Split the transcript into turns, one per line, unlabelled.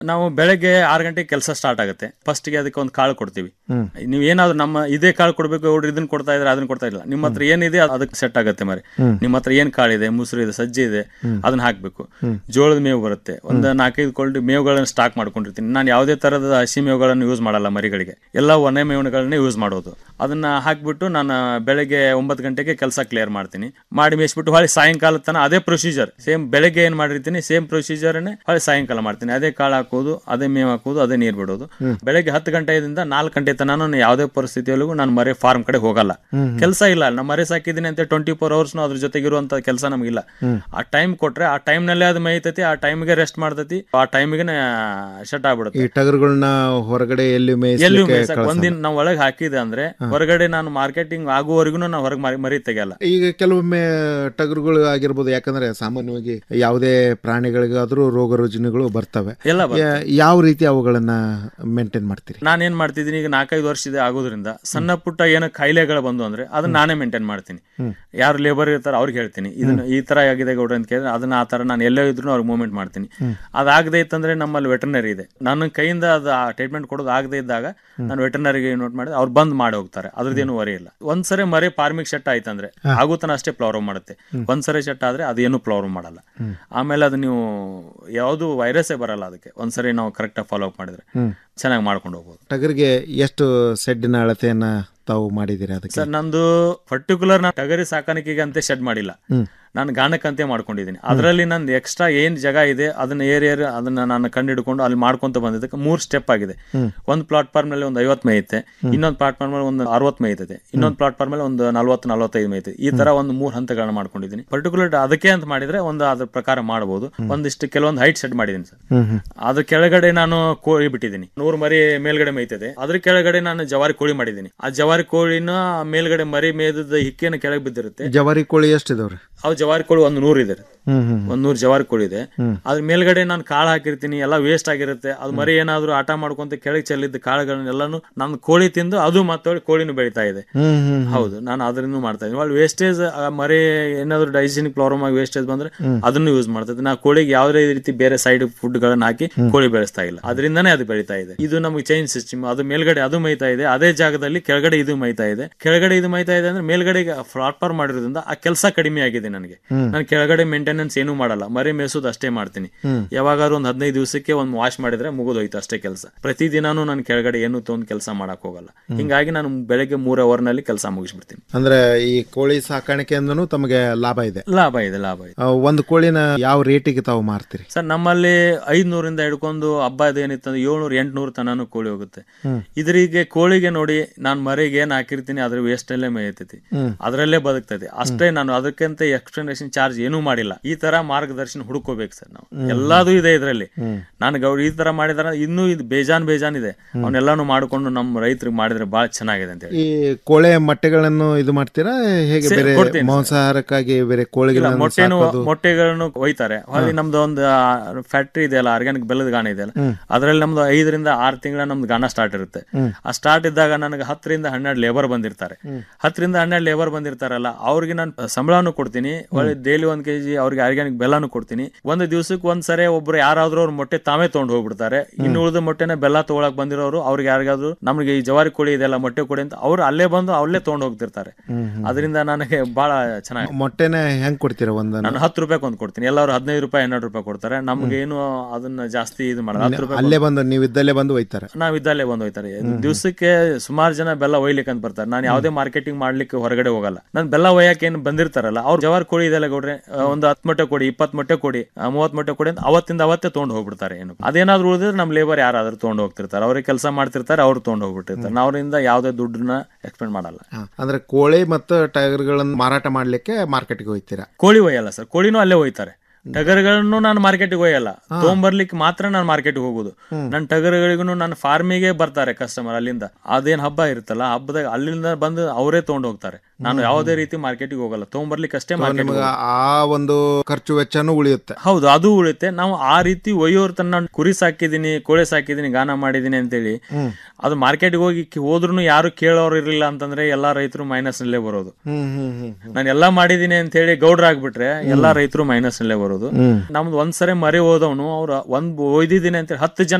ನಾವು ಬೆಳಗ್ಗೆ ಆರು ಗಂಟೆಗೆ ಕೆಲಸ ಸ್ಟಾರ್ಟ್ ಆಗುತ್ತೆ ಫಸ್ಟ್ ಗೆ ಅದಕ್ಕೆ ಒಂದು ಕಾಳು ಕೊಡ್ತೀವಿ
ಹ್ಮ್.
ನೀವು ಏನಾದ್ರು ನಮ್ಮ ಇದೇ ಕಾಳು ಕೊಡ್ಬೇಕು ಅವ್ರು ಇದನ್ನ ಕೊಡ್ತಾ ಇದ್ರೆ ಅದನ್ನ ಕೊಡ್ತಾ ಇಲ್ಲ ನಿಮ್ಮ ಹತ್ರ ಏನಿದೆ ಅದು ಅದಕ್ಕೆ ಸೆಟ್ ಆಗುತ್ತೆ ಮರಿ
ಹ್ಮ್.
ನಿಮ್ಮ ಹತ್ರ ಏನ್ ಕಾಳಿದೆ ಮುಸುರು ಇದೆ ಸಜ್ಜೆ ಇದೆ
ಹ್ಮ್.
ಅದನ್ನ ಹಾಕ್ಬೇಕು
ಹ್ಮ್.
ಜೋಳದ ಮೇವು ಬರುತ್ತೆ ಒಂದು ನಾಲ್ಕೈದು ಕೊಳ್ಳಿ ಮೇವುಗಳನ್ನ ಸ್ಟಾಕ್ ಮಾಡ್ಕೊಂಡಿರ್ತೀನಿ ನಾನು ಯಾವುದೇ ತರದ ಹಸಿ ಮೇವುಗಳನ್ನು ಯೂಸ್ ಮಾಡಲ್ಲ ಮರಿಗಳಿಗೆ ಎಲ್ಲ ಒಣ ಮೇವುಗಳನ್ನೇ ಯೂಸ್ ಮಾಡೋದು ಅದನ್ನ ಹಾಕ್ಬಿಟ್ಟು ನಾನು ಬೆಳಗ್ಗೆ ಒಂಬತ್ತು ಗಂಟೆಗೆ ಕೆಲಸ ಕ್ಲಿಯರ್ ಮಾಡ್ತೀನಿ ಮಾಡಿ ಮೇಯಿಸ್ಬಿಟ್ಟು ಹೊಳೆ ಸಾಯಂಕಾಲ ತನ ಅದೇ ಪ್ರೊಸೀಜರ್ ಸೇಮ್ ಬೆಳಗ್ಗೆ ಏನ್ ಮಾಡಿರ್ತೀನಿ ಸೇಮ್ ಪ್ರೊಸೀಜರ್ನೇ ಹೊಳೆ ಸಾಯಂಕಾಲ ಮಾಡ್ತೀನಿ ಅದೇ ಕಾಳು ಹಾಕೋದು ಅದೇ ಮೇವು ಹಾಕೋದು ಅದೇ ನೀರು ಬಿಡೋದು
ಹ್ಮ್.
ಬೆಳಗ್ಗೆ ಹತ್ತು ಗಂಟೆಯಿಂದ ನಾಲ್ಕು ಗಂಟೆ ತನಕ ನಾನು ಯಾವುದೇ ಪರಿಸ್ಥಿತಿಯಲ್ಲೂ ನಾನು ಮರಿ ಫಾರ್ಮ್ ಕಡೆ ಹೋಗಲ್ಲ
ಹ್ಮ್.
ಕೆಲಸ ಇಲ್ಲ ನಮ್ಮ ಮರಿ ಸಾಕಿದ್ದೀನಿ ಅಂತ ಟ್ವೆಂಟಿ ಫೋರ್ ಅವರ್ಸ್ ಅದ್ರ ಜೊತೆಗೆ ಇರುವಂತ ಕೆಲಸ ನಮಗಿಲ್ಲ
ಹ್ಮ್.
ಆ ಟೈಮ್ ಕೊಟ್ರೆ ಆ ಟೈಮ್ ನಲ್ಲೇ ಅದು ಮೇಯ್ತೈತಿ ಆ ಟೈಮ್ಗೆ ರೆಸ್ಟ್ ಮಾಡ್ತೈತಿ ಆ ಟೈಮ್ಗೆ ಶಟ್
ಈ
ಆಗ್ಬಿಡುತ್ತೆ
ಟಗರುಗಳನ್ನ ಹೊರಗಡೆ ಎಲ್ಲಿ
ಎಲ್ಲಿ
ಮೇಯಿಸ್ಲಿಕ್ಕೆ
ಮೇಯ್ಸಕ್
ಕಳ್ಸಲ್ಲ.
ಒಂದಿನ ನಾವು ಒಳಗೆ ಹಾಕಿದೆ ಅಂದ್ರೆ ಹೊರಗಡೆ ನಾನು ಮಾರ್ಕೆಟಿಂಗ್ ಆಗುವವರೆಗೂ ನಾವು ಹೊರಗೆ ಮರಿ ಮರಿ ತೆಗಿಯಲ್ಲ
ಈಗ ಕೆಲವೊಮ್ಮೆ ಟಗರುಗಳು ಆಗಿರ್ಬೋದು ಯಾಕಂದ್ರೆ ಸಾಮಾನ್ಯವಾಗಿ ಯಾವುದೇ ಪ್ರಾಣಿಗಳಿಗಾದ್ರೂ ರೋಗ ರುಜಿನಗಳು ಬರ್ತವೆ
ಎಲ್ಲ ಬರ್ತವೆ.
ಯಾ- ಯಾವ ರೀತಿ ಅವುಗಳನ್ನ ಮೇಂಟೈನ್ ಮಾಡ್ತೀರಿ
ನಾನೇನ್ ಮಾಡ್ತಿದ್ದೀನಿ ಈಗ ನಾಲ್ಕೈದು ವರ್ಷ ಇದೆ ಆಗೋದ್ರಿಂದ ಸಣ್ಣ ಪುಟ್ಟ ಏನೋ ಕಾಯಿಲೆಗಳು ಬಂದು ಅಂದ್ರೆ ಅದನ್ನ ನಾನೇ ಮೇಂಟೈನ್ ಮಾಡ್ತೀನಿ
ಹ್ಮ್.
ಯಾರು ಲೇಬರ್ ಇರ್ತಾರೆ ಅವ್ರಿಗೆ ಹೇಳ್ತೀನಿ ಇದನ್ನ ಈ ತರ ಆಗಿದೆ ಗೌಡ್ರ ಅಂತ ಕೇಳಿದ್ರೆ ಅದನ್ನ ಆ ತರ ನಾನು ಎಲ್ಲೇ ಇದ್ರು ಅವ್ರಿಗೆ ಮೂವ್ಮೆಂಟ್ ಮಾಡ್ತೀನಿ
ಹ್ಮ್.
ಅದಾಗದೇ ಇತ್ತಂದ್ರೆ ನಮ್ಮಲ್ಲಿ ವೆಟರ್ನರಿ ಇದೆ ನನ್ನ ಕೈಯಿಂದ ಅದು ಆ ಟ್ರೀಟ್ಮೆಂಟ್ ಕೊಡೋದು ಆಗದೇ ಇದ್ದಾಗ ನಾನು ವೆಟರ್ನರಿಗೆ ನೋಟ್ ಮಾಡಿದ್ರೆ ಅವ್ರು ಬಂದ್ ಮಾಡಿ ಹೋಗ್ತಾರೆ ಅದ್ರದ್ದೇನು ವರಿ ಇಲ್ಲ ಒಂದ್ಸರಿ ಮರಿ ಫಾರ್ಮಿಂಗ್ ಸೆಟ್ ಆಯ್ತಂದ್ರೆ ಆಗುತ್ತಾನ ಅಷ್ಟೇ ಪ್ರಾಬ್ಲಮ್ ಮಾಡುತ್ತೆ ಒಂದ್ಸರಿ ಸೆಟ್ ಆದ್ರೆ ಅದೇನು ಪ್ರಾಬ್ಲಮ್ ಮಾಡಲ್ಲ
ಹ್ಮ್.
ಆಮೇಲೆ ಅದು ನೀವು ಯಾವುದು ವೈರಸ್ಸೇ ಬರಲ್ಲ ಅದಕ್ಕೆ ಒಂದ್ಸರಿ ನಾವು ಕರೆಕ್ಟಾಗಿ ಫಾಲೋ ಅಪ್ ಮಾಡಿದ್ರೆ
ಹ್ಮ್.
ಚೆನ್ನಾಗಿ ಮಾಡ್ಕೊಂಡು ಹೋಗ್ಬೋದು
ಟಗರಿಗೆ ಎಷ್ಟು ಸೆಡ್ಡಿನ ಅಳತೆಯನ್ನ ತಾವು ಮಾಡಿದ್ದೀರಿ ಅದಕ್ಕೆ
ಸರ್ ನಂದು ಪರ್ಟಿಕ್ಯುಲರ್ ನಾನು ಟಗರಿ ಸಾಕಾಣಿಕೆಗೆ ಅಂತ ಶೆಡ್ ಮಾಡಿಲ್ಲ
ಹ್ಮ್.
ನಾನು ಗಾಣಕ್ಕಂತೆ ಮಾಡ್ಕೊಂಡಿದ್ದೀನಿ ಅದರಲ್ಲಿ ನಂದು ಎಕ್ಸ್ಟ್ರಾ ಏನ್ ಜಾಗ ಇದೆ ಅದನ್ನ ಏರಿಯರ್ ಅದನ್ನ ನಾನು ಕಂಡು ಹಿಡ್ಕೊಂಡು ಅಲ್ಲಿ ಮಾಡ್ಕೊಂತ ಬಂದಿದ್ದಕ್ಕೆ ಮೂರ್ ಸ್ಟೆಪ್ ಆಗಿದೆ
ಹ್ಮ್.
ಒಂದು ಪ್ಲಾಟ್ಫಾರ್ಮ್ ನಲ್ಲಿ ಒಂದು ಐವತ್ತು ಮೇಯುತ್ತೆ ಇನ್ನೊಂದು ಪ್ಲಾಟ್ಫಾರ್ಮ್ ಮೇಲೆ ಒಂದು ಅರವತ್ತು ಮೇಯ್ತದೆ ಇನ್ನೊಂದು ಪ್ಲಾಟ್ಫಾರ್ಮ್ ಮೇಲೆ ಒಂದು ನಲ್ವತ್ತು ನಲ್ವತ್ತೈದು ಮೇಯ್ತದೆ ಈ ತರ ಒಂದು ಮೂರು ಹಂತಗಳನ್ನ ಮಾಡ್ಕೊಂಡಿದ್ದೀನಿ ಪರ್ಟಿಕ್ಯುಲರ್ ಅದಕ್ಕೆ ಅಂತ ಮಾಡಿದ್ರೆ ಒಂದು ಅದ್ರ ಪ್ರಕಾರ ಮಾಡಬಹುದು ಒಂದಿಷ್ಟು ಕೆಲವೊಂದು ಹೈಟ್ ಸೆಟ್ ಮಾಡಿದ್ದೀನಿ ಸರ್
ಹ್ಮ್ ಹ್ಮ್
ಅದ್ರ ಕೆಳಗಡೆ ನಾನು ಕೋಳಿ ಬಿಟ್ಟಿದ್ದೀನಿ ನೂರು ಮರಿ ಮೇಲ್ಗಡೆ ಮೇಯ್ತದೆ ಅದ್ರ ಕೆಳಗಡೆ ನಾನು ಜವಾರಿ ಕೋಳಿ ಮಾಡಿದ್ದೀನಿ ಆ ಜವಾರಿ ಕೋಳಿನ ಮೇಲ್ಗಡೆ ಮರಿ ಮೇಯ್ದದ ಹಿಕ್ಕೇನ ಕೆಳಗೆ ಬಿದ್ದಿರುತ್ತೆ
ಜವಾರಿ ಕೋಳಿ ಎಷ್ಟಿದಾವ್ರಿ
ಅವು ಜವಾರಿ ಕೋಳಿ ಒಂದು ನೂರು ಇದೆ
ಹ್ಮ್ ಹ್ಮ್
ಒಂದ್ ನೂರು ಜವಾರಿ ಕೋಳಿ ಇದೆ
ಹ್ಮ್.
ಅದ್ರ ಮೇಲ್ಗಡೆ ನಾನು ಕಾಳು ಹಾಕಿರ್ತೀನಿ ಎಲ್ಲ ವೇಸ್ಟ್ ಆಗಿರುತ್ತೆ ಅದು ಮರಿ ಏನಾದ್ರು ಆಟ ಮಾಡ್ಕೊಂತ ಕೆಳಗೆ ಚೆಲ್ಲಿದ್ದ ಕಾಳುಗಳನ್ನೆಲ್ಲಾನು ನಾನು ಕೋಳಿ ತಿಂದು ಅದು ಮತ್ತೊಳ್ಳೆ ಕೋಳಿನೂ ಬೆಳೀತಾ ಇದೆ
ಹ್ಮ್ ಹ್ಮ್
ಹೌದು ನಾನು ಅದರಿಂದ ಮಾಡ್ತಾ ಇದ್ದೀನಿ ಒಳ್ಳೆ ವೇಸ್ಟೇಜ್ ಮರಿ ಏನಾದ್ರು ಡೈಜೆಷನಿಕ್ ಪ್ರಾಬ್ಲಮ್ ಆಗಿ ವೇಸ್ಟೇಜ್ ಬಂದ್ರೆ ಅದನ್ನು ಯೂಸ್ ಮಾಡ್ತಾ ಇದ್ದೀನಿ ನಾ ಕೋಳಿಗೆ ಯಾವುದೇ ರೀತಿ ಬೇರೆ ಸೈಡ್ ಫುಡ್ ಗಳನ್ನ ಹಾಕಿ ಕೋಳಿ ಬೆಳೆಸ್ತಾ ಇಲ್ಲ ಅದರಿಂದನೇ ಅದು ಬೆಳೀತಾ ಇದೆ ಇದು ನಮಗೆ ಚೈನ್ ಸಿಸ್ಟಮ್ ಅದು ಮೇಲ್ಗಡೆ ಅದು ಮೈತಾ ಇದೆ ಅದೇ ಜಾಗದಲ್ಲಿ ಕೆಳಗಡೆ ಇದು ಮೈತಾ ಇದೆ ಕೆಳಗಡೆ ಇದು ಮೈತಾ ಇದೆ ಅಂದ್ರೆ ಮೇಲ್ಗಡೆ ಪ್ಲಾಟ್ಫಾರ್ಮ್ ಮಾಡಿರೋದ್ರಿಂದ ಆ ಕೆಲಸ ಕಡಿಮೆ ಆಗಿದೆ ನನಗೆ
ಹ್ಮ್.
ನಾನು ಕೆಳಗಡೆ ಮೇಂಟೆನೆನ್ಸ್ ಏನೂ ಮಾಡಲ್ಲ ಮರಿ ಮೇಸೋದು ಅಷ್ಟೇ ಮಾಡ್ತೀನಿ
ಹ್ಮ್.
ಯಾವಾಗಾದ್ರು ಒಂದು ಹದಿನೈದು ದಿವಸಕ್ಕೆ ಒಂದು ವಾಶ್ ಮಾಡಿದ್ರೆ ಮುಗಿದೋಯ್ತು ಅಷ್ಟೇ ಕೆಲಸ ಪ್ರತಿದಿನಾನು ನಾನು ಕೆಳಗಡೆ ಏನು ತೊಗೊಂಡು ಕೆಲಸ ಮಾಡಕ್ ಹೋಗಲ್ಲ ಹಿಂಗಾಗಿ ನಾನು ಬೆಳಗ್ಗೆ ಮೂರ್ ಅವರ್ ನಲ್ಲಿ ಕೆಲಸ ಮುಗಿಸ್ಬಿಡ್ತೀನಿ
ಅಂದ್ರೆ ಈ ಕೋಳಿ ಸಾಕಾಣಿಕೆಯಿಂದನೂ ತಮಗೆ ಲಾಭ ಇದೆ
ಲಾಭ ಇದೆ ಲಾಭ ಇದೆ
ಆ, ಒಂದು ಕೋಳಿನ ಯಾವ ರೇಟಿಗೆ ತಾವು ಮಾರ್ತೀರಿ
ಸರ್ ನಮ್ಮಲ್ಲಿ ಐದ್ನೂರಿಂದ ಹಿಡ್ಕೊಂಡು ಹಬ್ಬ ಏನಿತ್ತಂದ್ರೆ ಏಳ್ನೂರು ಎಂಟ್ನೂರು ತನನು ಕೋಳಿ ಹೋಗುತ್ತೆ
ಹ್ಮ್.
ಇದ್ರಿಗೆ ಕೋಳಿಗೆ ನೋಡಿ ನಾನು ಮರಿಗೆ ಏನ್ ಹಾಕಿರ್ತೀನಿ ಅದ್ರ ವೇಸ್ಟ್ ಅಲ್ಲೇ ಮೇಯ್ತೈತಿ
ಹ್ಮ್.
ಅದರಲ್ಲೇ ಬದುಕ್ತೈತಿ ಅಷ್ಟೇ ನಾನು ಅದಕ್ಕಂತ ಎಕ್ಸ್ಪ್ಲನೇಷನ್ ಚಾರ್ಜ್ ಏನೂ ಮಾಡಿಲ್ಲ ಈ ತರ ಮಾರ್ಗದರ್ಶನ ಹುಡುಕೋಬೇಕು ಸರ್ ನಾವು ಎಲ್ಲದೂ ಇದೆ ಇದರಲ್ಲಿ
ಹ್ಮ್.
ನಾನು ಗೌಡ್ ಈ ತರ ಮಾಡಿದಾರ ಇನ್ನೂ ಇದು ಬೇಜಾನ್ ಬೇಜಾನ್ ಇದೆ ಅವನ್ನೆಲ್ಲಾನು ಮಾಡಿಕೊಂಡು ನಮ್ಮ ರೈತರಿಗೆ ಮಾಡಿದ್ರೆ ಬಹಳ ಚೆನ್ನಾಗಿದೆ ಅಂತ ಹೇಳಿ
ಈ ಕೋಳೆ ಮೊಟ್ಟೆಗಳನ್ನು ಇದು ಮಾಡ್ತೀರಾ ಹೇಗೆ
ಸೇ-
ಬೇರೆ
ಕೊಡ್ತೀನಿ ಸರ್.
ಮಾಂಸಾಹಾರಕ್ಕಾಗಿ ಬೇರೆ
ಇಲ್ಲ
ಕೋಳಿಗಳನ್ನು
ಮೊಟ್ಟೆನು
ಸಾಕೋದು?
ಮೊಟ್ಟೆಗಳನ್ನು ಒಯ್ತಾರೆ ಹೊಳ್ಳಿ ನಮ್ದು ಒಂದು ಫ್ಯಾಕ್ಟ್ರಿ ಇದೆಯಲ್ಲ ಆರ್ಗ್ಯಾನಿಕ್ ಬೆಲ್ಲದ ಗಾಣ ಇದೆಯಲ್ಲ
ಹ್ಮ್.
ಅದರಲ್ಲಿ ನಮ್ದು ಐದರಿಂದ ಆರು ತಿಂಗಳ ನಮ್ದು ಗಾಣ ಸ್ಟಾರ್ಟ್ ಇರುತ್ತೆ
ಹ್ಮ್.
ಆ ಸ್ಟಾರ್ಟ್ ಇದ್ದಾಗ ನನಗೆ ಹತ್ತರಿಂದ ಹನ್ನೆರಡು ಲೇಬರ್ ಬಂದಿರ್ತಾರೆ ಹತ್ತರಿಂದ ಹನ್ನೆರಡು ಲೇಬರ್ ಬಂದಿರ್ತಾರಲ್ಲ ಅವ್ರಿಗೆ ನಾನು ಸಂಬಳನೂ ಕೊಡ್ತೀನಿ ಒಳ್ಳೆ ಡೈಲಿ ಒಂದ್ ಕೆಜಿ ಅವ್ರಿಗೆ ಆರ್ಗ್ಯಾನಿಕ್ ಬೆಲ್ಲನೂ ಕೊಡ್ತೀನಿ ಒಂದು ದಿವಸಕ್ಕೆ ಒಂದ್ಸರಿ ಒಬ್ರು ಯಾರಾದ್ರೂ ಅವ್ರ ಮೊಟ್ಟೆ ತಾವೇ ತಗೊಂಡು ಹೋಗ್ಬಿಡ್ತಾರೆ ಇನ್ನು ಉಳಿದ ಮೊಟ್ಟೆನ ಬೆಲ್ಲ ತಗೊಳಕ್ ಬಂದಿರೋರು ಅವ್ರಿಗೆ ಯಾರಿಗಾದ್ರು ನಮಗೆ ಈ ಜವಾರಿ ಕೋಳಿ ಇದೆಲ್ಲ ಮೊಟ್ಟೆ ಕೊಡಿ ಅಂತ ಅವ್ರು ಅಲ್ಲೇ ಬಂದು ಅಲ್ಲೇ ತಗೊಂಡು ಹೋಗ್ತಿರ್ತಾರೆ
ಹ್ಮ್, ಹ್ಮ್.
ಅದರಿಂದ ನನಗೆ ಬಹಳ ಚೆನ್ನಾಗಿ
ಮೊಟ್ಟೆನ ಹೆಂಗ್ ಕೊಡ್ತೀರಾ ಒಂದನ್ನ
ನಾನು ಹತ್ತು ರೂಪಾಯಿ ಒಂದು ಕೊಡ್ತೀನಿ ಎಲ್ಲರೂ ಹದಿನೈದು ರೂಪಾಯಿ ಹನ್ನೆರಡು ರೂಪಾಯಿ ಕೊಡ್ತಾರೆ ನಮ್ಗೆ ಏನು ಅದನ್ನ ಜಾಸ್ತಿ ಇದು ಮಾಡಲ್ಲ ಹತ್ತು ರೂಪಾಯಿ
ಅಲ್ಲೇ ಬಂದು ನೀವು ಇದ್ದಲ್ಲೇ ಬಂದು ಒಯ್ತಾರೆ
ನಾವ್ ಇದ್ದಲ್ಲೇ ಬಂದು ಹೋಯ್ತಾರೆ ದಿವಸಕ್ಕೆ ಸುಮಾರು ಜನ ಬೆಲ್ಲ ಒಯ್ಲಿಕ್ಕೆ ಅಂತ ಬರ್ತಾರೆ ನಾನು ಯಾವುದೇ ಮಾರ್ಕೆಟಿಂಗ್ ಮಾಡ್ಲಿಕ್ಕೆ ಹೊರಗಡೆ ಹೋಗಲ್ಲ ನಾನು ಬೆಲ್ಲ ಒಯ್ಯಕ್ಕೆ ಏನು ಬಂದಿರ್ತಾರಲ್ಲ ಅವ್ರು ಜವಾರ್ ಕೋಳಿ ಇದೆಲ್ಲ ಗೌಡ್ರೆ ಆ, ಒಂದು ಹತ್ತು ಮೊಟ್ಟೆ ಕೊಡಿ ಇಪ್ಪತ್ತು ಮೊಟ್ಟೆ ಕೊಡಿ ಆ, ಮೂವತ್ತು ಮೊಟ್ಟೆ ಕೊಡಿ ಅಂತ ಅವತ್ತಿಂದ ಅವತ್ತೇ ತೊಗೊಂಡು ಹೋಗ್ಬಿಡ್ತಾರೆ ಏನು ಅದೇನಾದ್ರು ಉಳಿದ್ರೆ ನಮ್ಮ ಲೇಬರ್ ಯಾರಾದ್ರೂ ತೊಗೊಂಡು ಹೋಗ್ತಿರ್ತಾರೆ ಅವ್ರಿಗೆ ಕೆಲಸ ಮಾಡ್ತಿರ್ತಾರೆ ಅವ್ರು ತೊಗೊಂಡು ಹೋಗ್ಬಿಟ್ಟಿರ್ತಾರೆ ನಾವು ಅವರಿಂದ ಯಾವುದೇ ದುಡ್ಡನ್ನ ಎಕ್ಸ್ಪೆಂಡ್ ಮಾಡಲ್ಲ
ಹಾ. ಅಂದ್ರೆ ಕೋಳಿ ಮತ್ತು ಟಗರ್ಗಳನ್ನು ಮಾರಾಟ ಮಾಡ್ಲಿಕ್ಕೆ ಮಾರ್ಕೆಟ್ಗೆ ಹೋಯ್ತೀರಾ
ಕೋಳಿ ಒಯ್ಯಲ್ಲ ಸರ್ ಕೋಳಿನೂ ಅಲ್ಲೇ ಒಯ್ತಾರೆ ಟಗರ್ಗಳನ್ನು ನಾನು ಮಾರ್ಕೆಟ್ಗೆ ಒಯ್ಯಲ್ಲ ತೊಗೊಂಬರ್ಲಿಕ್ಕೆ ಮಾತ್ರ ನಾನು ಮಾರ್ಕೆಟ್ಗೆ ಹೋಗೋದು ನನ್ನ ಟಗರ್ಗಳಿಗೂ ನನ್ನ ಫಾರ್ಮಿಗೆ ಬರ್ತಾರೆ ಕಸ್ಟಮರ್ ಅಲ್ಲಿಂದ ಅದೇನ್ ಹಬ್ಬ ಇರುತ್ತಲ್ಲ ಹಬ್ಬದಾಗ ಅಲ್ಲಿಂದ ಬಂದು ಅವರೇ ತಗೊಂಡು ಹೋಗ್ತಾರೆ ನಾನು ಯಾವುದೇ ರೀತಿ ಮಾರ್ಕೆಟಿಗೆ ಹೋಗಲ್ಲ ತೊಗೊಂಬರ್ಲಿಕ್ಕೆ ಅಷ್ಟೇ ಮಾರ್ಕೆಟ್
ನಿಮಗೆ ಆ ಒಂದು ಖರ್ಚು ವೆಚ್ಚನೂ ಉಳಿಯುತ್ತೆ
ಹೌದು ಅದು ಉಳಿತೆ ನಾವು ಆ ರೀತಿ ಒಯ್ಯೋರ್ ತನ್ನ ಕುರಿ ಸಾಕಿದೀನಿ ಕೋಳಿ ಸಾಕಿದೀನಿ ಗಾನ ಮಾಡಿದೀನಿ ಅಂತೇಳಿ ಅದು ಮಾರ್ಕೆಟ್ಗೆ ಹೋಗಿ ಹೋದ್ರು ಯಾರು ಕೇಳೋರು ಇರಲಿಲ್ಲ ಅಂತಂದ್ರೆ ಎಲ್ಲಾ ರೈತರು ಮೈನಸ್ ನಲ್ಲೇ ಬರೋದು
ಹ್ಮ್ ಹ್ಮ್ ಹ್ಮ್
ನಾನು ಎಲ್ಲಾ ಮಾಡಿದೀನಿ ಅಂತ ಹೇಳಿ ಗೌಡ್ರ ಆಗ್ಬಿಟ್ರೆ ಎಲ್ಲಾ ರೈತರು ಮೈನಸ್ ನಲ್ಲೇ ಬರೋದು ನಮ್ದು ಒಂದ್ಸರಿ ಮರಿ ಹೋದವನು ಅವ್ರ ಒಂದ್ ಒಯ್ದಿದ್ದೀನಿ ಅಂತ ಹೇಳಿ ಹತ್ತು ಜನ